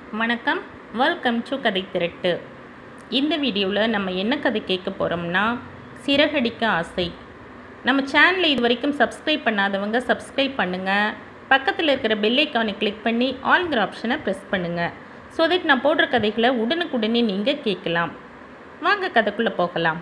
வணக்கம் welcome to கதை திரட்டு இந்த வீடியோவில் நம்ம என்ன கதை கேட்க போகிறோம்னா சிறகடிக்க ஆசை நம்ம சேனலை இது வரைக்கும் சப்ஸ்கிரைப் பண்ணாதவங்க சப்ஸ்கிரைப் பண்ணுங்கள் பக்கத்தில் இருக்கிற பெல் ஐக்கானை கிளிக் பண்ணி ஆல்ங்கிற ஆப்ஷனை ப்ரெஸ் பண்ணுங்கள் ஸோ தட் நான் போடுற கதைகளை உடனுக்குடனே நீங்கள் கேட்கலாம் வாங்க கதைக்குள்ளே போகலாம்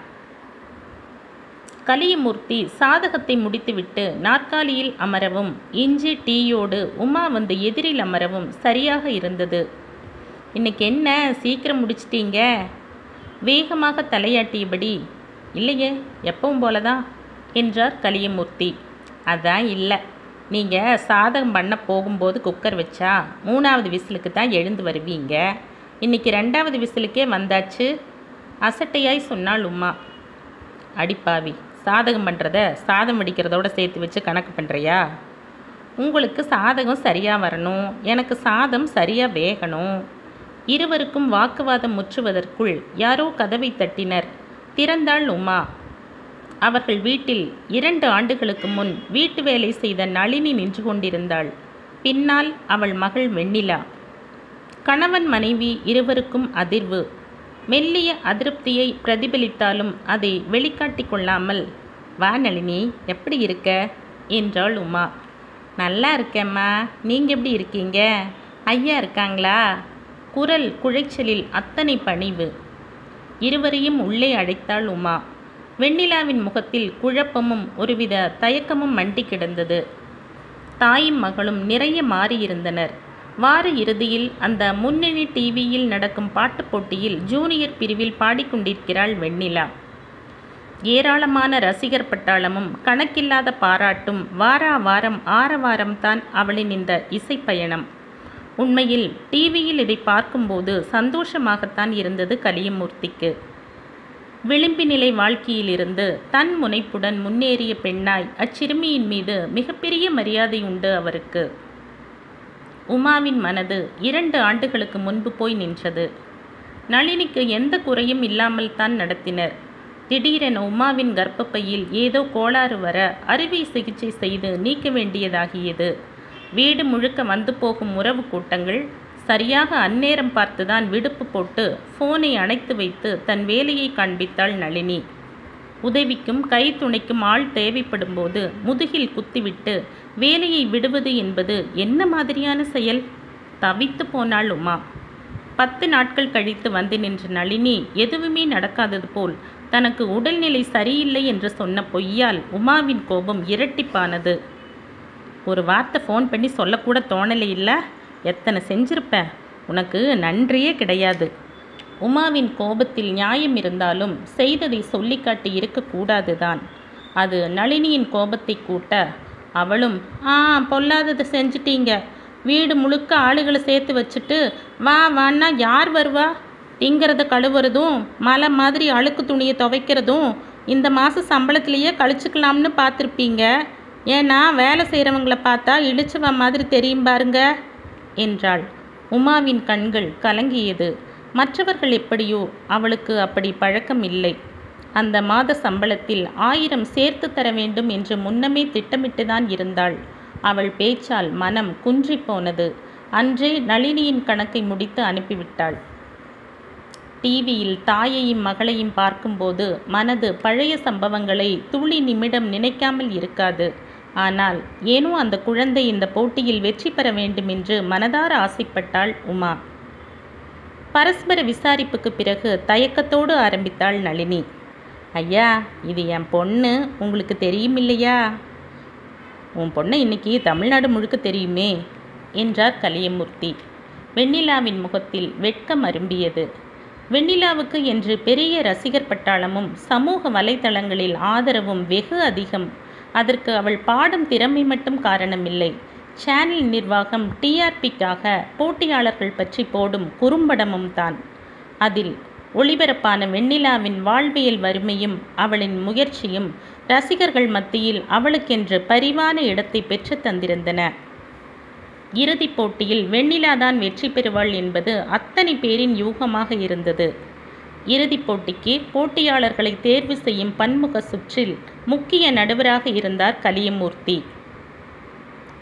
கலியமூர்த்தி சாதகத்தை முடித்துவிட்டு நாற்காலியில் அமரவும் இஞ்சி டீயோடு உமா வந்து எதிரில் அமரவும் சரியாக இருந்தது இன்னைக்கு என்ன சீக்கிரம் முடிச்சிட்டீங்க வேகமாக தலையாட்டியபடி இல்லையே எப்பவும் போலதான் என்றார் கலியமூர்த்தி அதான் இல்லை நீங்கள் சாதகம் பண்ண போகும்போது குக்கர் வச்சா மூணாவது விசிலுக்கு தான் எழுந்து வருவீங்க இன்னைக்கு ரெண்டாவது விசிலுக்கே வந்தாச்சு அசட்டையாய் சொன்னாள் உமா அடிப்பாவி சாதகம் பண்ணுறத சாதம் வடிக்கிறதோட சேர்த்து வச்சு கணக்கு பண்ணுறியா உங்களுக்கு சாதகம் சரியாக வரணும் எனக்கு சாதம் சரியாக வேகணும் இருவருக்கும் வாக்குவாதம் முற்றுவதற்குள் யாரோ கதவை தட்டினர் திறந்தாள் உமா அவர்கள் வீட்டில் இரண்டு ஆண்டுகளுக்கு முன் வீட்டு வேலை செய்த நளினி நின்று கொண்டிருந்தாள் பின்னால் அவள் மகள் வெண்ணிலா கணவன் மனைவி இருவருக்கும் அதிர்வு மெல்லிய அதிருப்தியை பிரதிபலித்தாலும் அதை வெளிக்காட்டிக் கொள்ளாமல் வா நளினி எப்படி இருக்க என்றாள் உமா நல்லா இருக்கேம்மா நீங்கள் எப்படி இருக்கீங்க ஐயா இருக்காங்களா குரல் குழைச்சலில் அத்தனை பணிவு இருவரையும் உள்ளே அழைத்தாள் உமா வெண்ணிலாவின் முகத்தில் குழப்பமும் ஒருவித தயக்கமும் மண்டி கிடந்தது தாயும் மகளும் நிறைய மாறியிருந்தனர் வார இறுதியில் அந்த முன்னணி டிவியில் நடக்கும் பாட்டுப் போட்டியில் ஜூனியர் பிரிவில் பாடிக்கொண்டிருக்கிறாள் வெண்ணிலா ஏராளமான ரசிகர் பட்டாளமும் கணக்கில்லாத பாராட்டும் வாரா வாரம் ஆரவாரம் தான் அவளின் இந்த இசைப்பயணம் உண்மையில் டிவியில் இதை பார்க்கும்போது சந்தோஷமாகத்தான் இருந்தது கலியமூர்த்திக்கு விளிம்பு நிலை வாழ்க்கையிலிருந்து தன் முனைப்புடன் முன்னேறிய பெண்ணாய் அச்சிறுமியின் மீது மிகப்பெரிய மரியாதை உண்டு அவருக்கு உமாவின் மனது இரண்டு ஆண்டுகளுக்கு முன்பு போய் நின்றது நளினிக்கு எந்த குறையும் இல்லாமல் தான் நடத்தினர் திடீரென உமாவின் கர்ப்பப்பையில் ஏதோ கோளாறு வர அறுவை சிகிச்சை செய்து நீக்க வேண்டியதாகியது வீடு முழுக்க வந்து போகும் உறவு கூட்டங்கள் சரியாக அந்நேரம் பார்த்துதான் விடுப்பு போட்டு ஃபோனை அணைத்து வைத்து தன் வேலையை காண்பித்தாள் நளினி உதவிக்கும் கை துணைக்கும் ஆள் தேவைப்படும் போது முதுகில் குத்திவிட்டு வேலையை விடுவது என்பது என்ன மாதிரியான செயல் தவித்து போனாள் உமா பத்து நாட்கள் கழித்து வந்து நின்ற நளினி எதுவுமே நடக்காதது போல் தனக்கு உடல்நிலை சரியில்லை என்று சொன்ன பொய்யால் உமாவின் கோபம் இரட்டிப்பானது ஒரு வார்த்தை ஃபோன் பண்ணி சொல்லக்கூட தோணலை இல்லை எத்தனை செஞ்சிருப்பேன் உனக்கு நன்றியே கிடையாது உமாவின் கோபத்தில் நியாயம் இருந்தாலும் செய்ததை சொல்லிக்காட்டி இருக்கக்கூடாதுதான் அது நளினியின் கோபத்தை கூட்ட அவளும் ஆ பொல்லாததை செஞ்சிட்டீங்க வீடு முழுக்க ஆளுகளை சேர்த்து வச்சுட்டு வா வான்னா யார் வருவா திங்கிறத கழுவுறதும் மலை மாதிரி அழுக்கு துணியை துவைக்கிறதும் இந்த மாத சம்பளத்திலேயே கழிச்சுக்கலாம்னு பார்த்துருப்பீங்க ஏன்னா வேலை செய்கிறவங்கள பார்த்தா இழிச்சவ மாதிரி தெரியும் பாருங்க என்றாள் உமாவின் கண்கள் கலங்கியது மற்றவர்கள் எப்படியோ அவளுக்கு அப்படி பழக்கம் இல்லை அந்த மாத சம்பளத்தில் ஆயிரம் சேர்த்து தர வேண்டும் என்று முன்னமே திட்டமிட்டுதான் இருந்தாள் அவள் பேச்சால் மனம் குன்றி போனது அன்றே நளினியின் கணக்கை முடித்து அனுப்பிவிட்டாள் டிவியில் தாயையும் மகளையும் பார்க்கும்போது மனது பழைய சம்பவங்களை துளி நிமிடம் நினைக்காமல் இருக்காது ஆனால் ஏனோ அந்த குழந்தை இந்த போட்டியில் வெற்றி பெற வேண்டும் என்று மனதார ஆசைப்பட்டாள் உமா பரஸ்பர விசாரிப்புக்கு பிறகு தயக்கத்தோடு ஆரம்பித்தாள் நளினி ஐயா இது என் பொண்ணு உங்களுக்கு தெரியும் இல்லையா உன் பொண்ணை இன்னைக்கு தமிழ்நாடு முழுக்க தெரியுமே என்றார் கலியமூர்த்தி வெண்ணிலாவின் முகத்தில் வெட்கம் அரும்பியது வெண்ணிலாவுக்கு என்று பெரிய ரசிகர் பட்டாளமும் சமூக வலைதளங்களில் ஆதரவும் வெகு அதிகம் அதற்கு அவள் பாடும் திறமை மட்டும் காரணமில்லை சேனல் நிர்வாகம் டிஆர்பிக்காக போட்டியாளர்கள் பற்றி போடும் குறும்படமும் தான் அதில் ஒளிபரப்பான வெண்ணிலாவின் வாழ்வியல் வறுமையும் அவளின் முயற்சியும் ரசிகர்கள் மத்தியில் அவளுக்கென்று பரிவான இடத்தை பெற்று தந்திருந்தன இறுதிப் போட்டியில் வெண்ணிலாதான் வெற்றி பெறுவாள் என்பது அத்தனை பேரின் யூகமாக இருந்தது இறுதிப் போட்டிக்கு போட்டியாளர்களை தேர்வு செய்யும் பன்முக சுற்றில் முக்கிய நடுவராக இருந்தார் கலியமூர்த்தி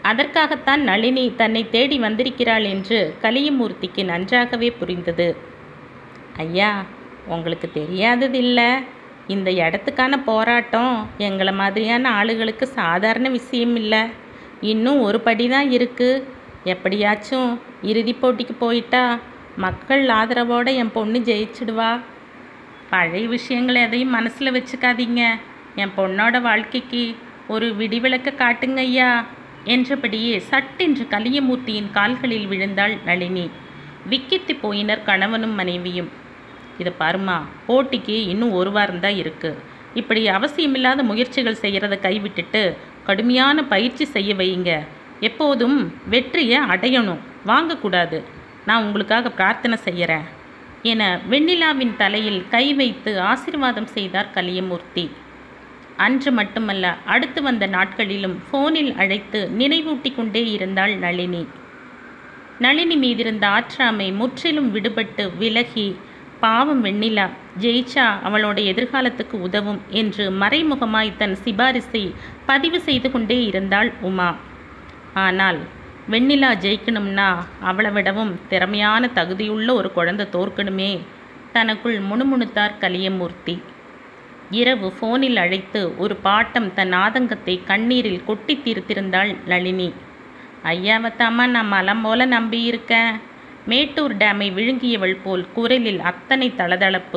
அதற்காகத்தான் நளினி தன்னை தேடி வந்திருக்கிறாள் என்று கலியமூர்த்திக்கு நன்றாகவே புரிந்தது ஐயா உங்களுக்கு தெரியாதது இல்லை இந்த இடத்துக்கான போராட்டம் எங்களை மாதிரியான ஆளுகளுக்கு சாதாரண விஷயம் இல்லை இன்னும் ஒரு படி தான் இருக்குது எப்படியாச்சும் இறுதிப் போட்டிக்கு போயிட்டா மக்கள் ஆதரவோடு என் பொண்ணு ஜெயிச்சிடுவா பழைய விஷயங்கள் எதையும் மனசில் வச்சுக்காதீங்க என் பொண்ணோட வாழ்க்கைக்கு ஒரு விடிவிளக்க காட்டுங்க ஐயா என்றபடியே சட்டென்று கலியமூர்த்தியின் கால்களில் விழுந்தாள் நளினி விக்கித்து போயினர் கணவனும் மனைவியும் இதை பாருமா போட்டிக்கு இன்னும் ஒரு வாரம் தான் இருக்குது இப்படி அவசியமில்லாத முயற்சிகள் செய்கிறத கைவிட்டுட்டு கடுமையான பயிற்சி செய்ய வைங்க எப்போதும் வெற்றியை அடையணும் வாங்கக்கூடாது நான் உங்களுக்காக பிரார்த்தனை செய்கிறேன் என வெண்ணிலாவின் தலையில் கை வைத்து ஆசீர்வாதம் செய்தார் கலியமூர்த்தி அன்று மட்டுமல்ல அடுத்து வந்த நாட்களிலும் ஃபோனில் அழைத்து நினைவூட்டி கொண்டே இருந்தாள் நளினி நளினி மீதிருந்த ஆற்றாமை முற்றிலும் விடுபட்டு விலகி பாவம் வெண்ணிலா ஜெயிச்சா அவளோட எதிர்காலத்துக்கு உதவும் என்று மறைமுகமாய் தன் சிபாரிசை பதிவு செய்து கொண்டே இருந்தாள் உமா ஆனால் வெண்ணிலா ஜெயிக்கணும்னா அவளை விடவும் திறமையான தகுதியுள்ள ஒரு குழந்தை தோற்கணுமே தனக்குள் முணுமுணுத்தார் கலியமூர்த்தி இரவு ஃபோனில் அழைத்து ஒரு பாட்டம் தன் ஆதங்கத்தை கண்ணீரில் கொட்டி தீர்த்திருந்தாள் நளினி ஐயாவத்தாம்மா நான் மலம் போல நம்பியிருக்கேன் மேட்டூர் டேமை விழுங்கியவள் போல் குரலில் அத்தனை தளதளப்பு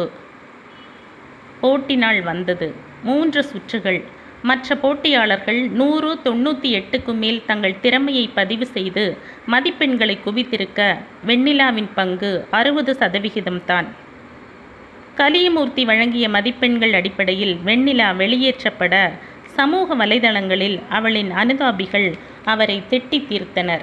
போட்டி நாள் வந்தது மூன்று சுற்றுகள் மற்ற போட்டியாளர்கள் நூறு தொண்ணூற்றி எட்டுக்கு மேல் தங்கள் திறமையை பதிவு செய்து மதிப்பெண்களை குவித்திருக்க வெண்ணிலாவின் பங்கு அறுபது சதவிகிதம்தான் கலியமூர்த்தி வழங்கிய மதிப்பெண்கள் அடிப்படையில் வெண்ணிலா வெளியேற்றப்பட சமூக வலைதளங்களில் அவளின் அனுதாபிகள் அவரை திட்டி தீர்த்தனர்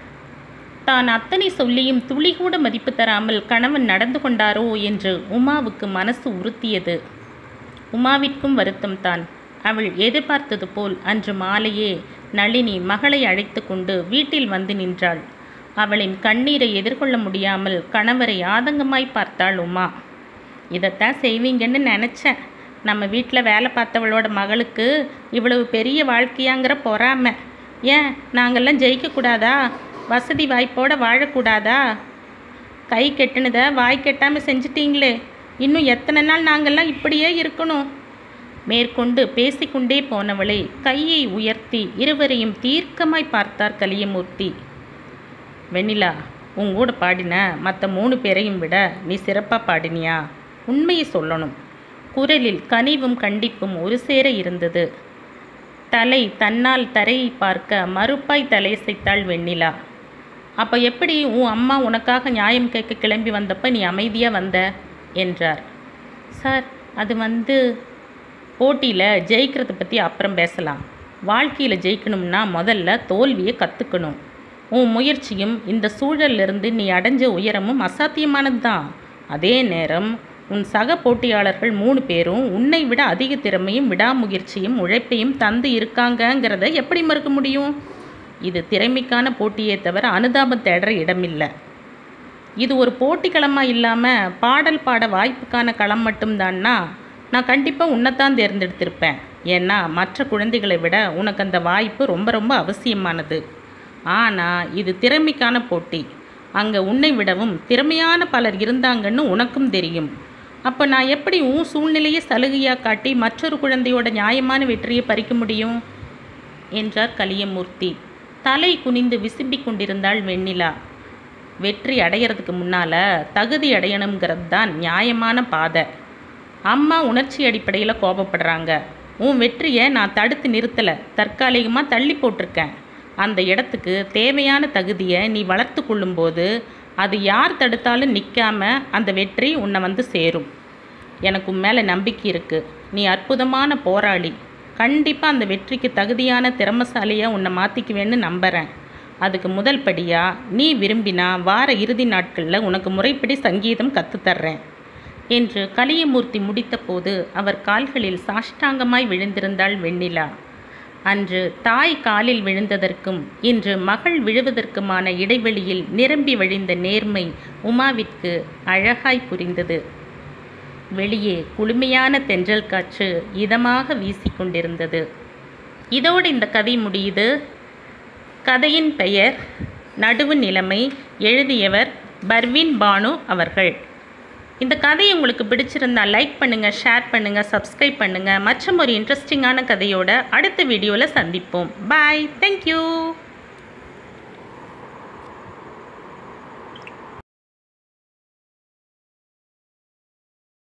தான் அத்தனை சொல்லியும் துளிகூட மதிப்பு தராமல் கணவன் நடந்து கொண்டாரோ என்று உமாவுக்கு மனசு உறுத்தியது உமாவிற்கும் வருத்தம் தான் அவள் எதிர்பார்த்தது போல் அன்று மாலையே நளினி மகளை அழைத்து கொண்டு வீட்டில் வந்து நின்றாள் அவளின் கண்ணீரை எதிர்கொள்ள முடியாமல் கணவரை ஆதங்கமாய் பார்த்தாள் உமா இதைத்தான் செய்வீங்கன்னு நினச்சேன் நம்ம வீட்டில் வேலை பார்த்தவளோட மகளுக்கு இவ்வளவு பெரிய வாழ்க்கையாங்கிற பொறாமை ஏன் நாங்கள்லாம் ஜெயிக்கக்கூடாதா வசதி வாய்ப்போட வாழக்கூடாதா கை கெட்டுனதை வாய் கெட்டாமல் செஞ்சிட்டீங்களே இன்னும் எத்தனை நாள் நாங்கள்லாம் இப்படியே இருக்கணும் மேற்கொண்டு பேசிக்கொண்டே போனவளை கையை உயர்த்தி இருவரையும் தீர்க்கமாய் பார்த்தார் கலியமூர்த்தி வெண்ணிலா உன் கூட பாடின மற்ற மூணு பேரையும் விட நீ சிறப்பாக பாடினியா உண்மையை சொல்லணும் குரலில் கனிவும் கண்டிப்பும் ஒரு சேர இருந்தது தலை தன்னால் தரையை பார்க்க மறுப்பாய் தலையசைத்தாள் வெண்ணிலா அப்போ எப்படி உன் அம்மா உனக்காக நியாயம் கேட்க கிளம்பி வந்தப்ப நீ அமைதியாக வந்த என்றார் சார் அது வந்து போட்டியில் ஜெயிக்கிறத பற்றி அப்புறம் பேசலாம் வாழ்க்கையில் ஜெயிக்கணும்னா முதல்ல தோல்வியை கற்றுக்கணும் உன் முயற்சியும் இந்த சூழலிருந்து நீ அடைஞ்ச உயரமும் அசாத்தியமானது தான் அதே நேரம் உன் சக போட்டியாளர்கள் மூணு பேரும் உன்னை விட அதிக திறமையும் விடாமுயற்சியும் உழைப்பையும் தந்து இருக்காங்கங்கிறத எப்படி மறுக்க முடியும் இது திறமைக்கான போட்டியே தவிர அனுதாபம் தேடுற இடமில்லை இது ஒரு போட்டி களமாக இல்லாமல் பாடல் பாட வாய்ப்புக்கான களம் மட்டும்தான்னா நான் கண்டிப்பாக உன்னைத்தான் தேர்ந்தெடுத்திருப்பேன் ஏன்னா மற்ற குழந்தைகளை விட உனக்கு அந்த வாய்ப்பு ரொம்ப ரொம்ப அவசியமானது ஆனால் இது திறமைக்கான போட்டி அங்கே உன்னை விடவும் திறமையான பலர் இருந்தாங்கன்னு உனக்கும் தெரியும் அப்போ நான் எப்படி உன் சூழ்நிலையை சலுகையாக காட்டி மற்றொரு குழந்தையோட நியாயமான வெற்றியை பறிக்க முடியும் என்றார் கலியமூர்த்தி தலை குனிந்து விசும்பிக் கொண்டிருந்தாள் வெண்ணிலா வெற்றி அடையிறதுக்கு முன்னால் தகுதி அடையணுங்கிறது தான் நியாயமான பாதை அம்மா உணர்ச்சி அடிப்படையில் கோபப்படுறாங்க உன் வெற்றியை நான் தடுத்து நிறுத்தலை தற்காலிகமாக தள்ளி போட்டிருக்கேன் அந்த இடத்துக்கு தேவையான தகுதியை நீ வளர்த்து கொள்ளும்போது அது யார் தடுத்தாலும் நிற்காம அந்த வெற்றி உன்னை வந்து சேரும் எனக்கு உன் மேலே நம்பிக்கை இருக்குது நீ அற்புதமான போராளி கண்டிப்பாக அந்த வெற்றிக்கு தகுதியான திறமசாலியாக உன்னை மாற்றிக்குவேன்னு நம்புகிறேன் அதுக்கு முதல் படியாக நீ விரும்பினா வார இறுதி நாட்களில் உனக்கு முறைப்படி சங்கீதம் கற்றுத்தர்றேன் என்று கலியமூர்த்தி முடித்தபோது அவர் கால்களில் சாஷ்டாங்கமாய் விழுந்திருந்தாள் வெண்ணிலா அன்று தாய் காலில் விழுந்ததற்கும் இன்று மகள் விழுவதற்குமான இடைவெளியில் நிரம்பி வழிந்த நேர்மை உமாவிற்கு அழகாய் புரிந்தது வெளியே குளுமையான தென்றல் காற்று இதமாக வீசிக்கொண்டிருந்தது இதோடு இந்த கதை முடியுது கதையின் பெயர் நடுவு நிலைமை எழுதியவர் பர்வீன் பானு அவர்கள் இந்த கதை உங்களுக்கு பிடிச்சிருந்தா லைக் பண்ணுங்கள் ஷேர் பண்ணுங்கள் சப்ஸ்கிரைப் பண்ணுங்கள் மற்றும் ஒரு இன்ட்ரெஸ்டிங்கான கதையோட அடுத்த வீடியோவில் சந்திப்போம் பாய் தேங்க்யூ